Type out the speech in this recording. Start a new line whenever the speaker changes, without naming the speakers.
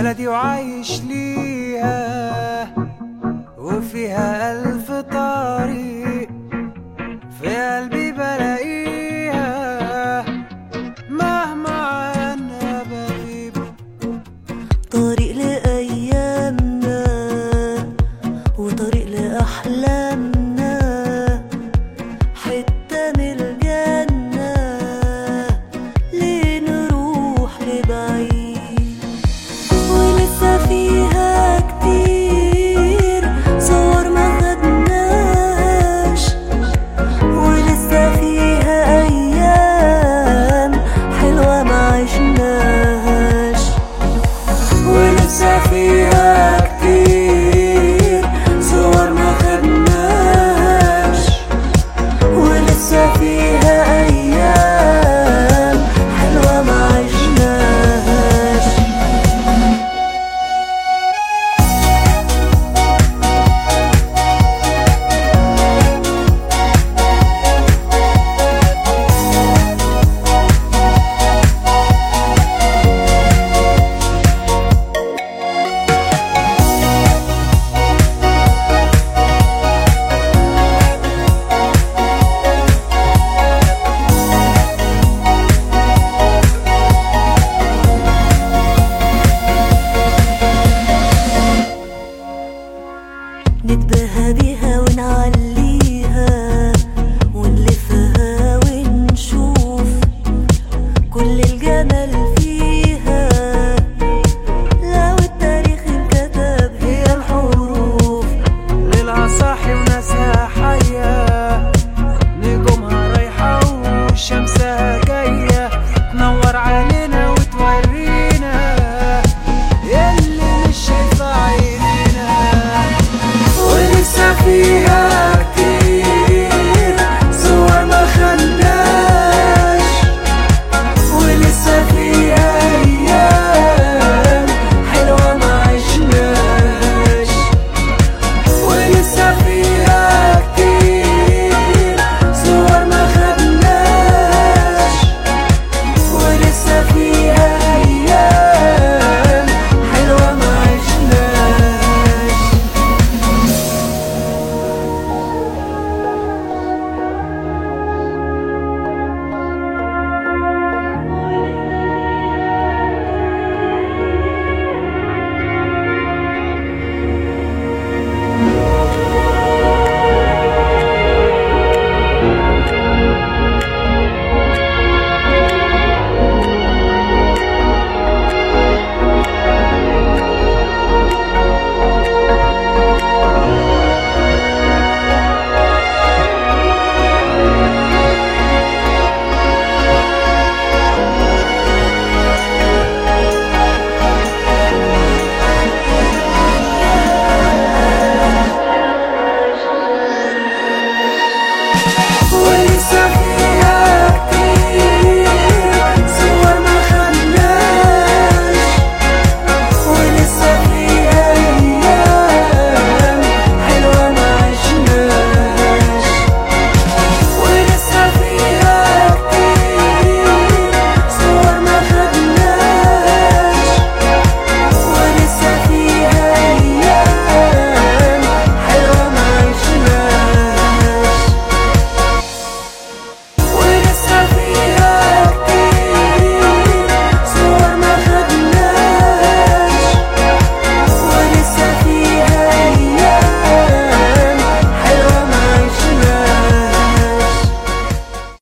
بلدي وعايش ليها وفيها ألف طريق في قلبي بلاقيها مهما عنها بغيب
طريق لأيامنا وطريق لأحلامنا حتة من الجنة ليه نروح لبعيد ولسه فيها كتير صور ما خدناش ولسه فيها أيام حلوة ما عشناهاش
ولسه فيها كتير صور ما خدناش
ولسه فيها أيام حلوة ما عشناهاش نتباهى بيها ونعلي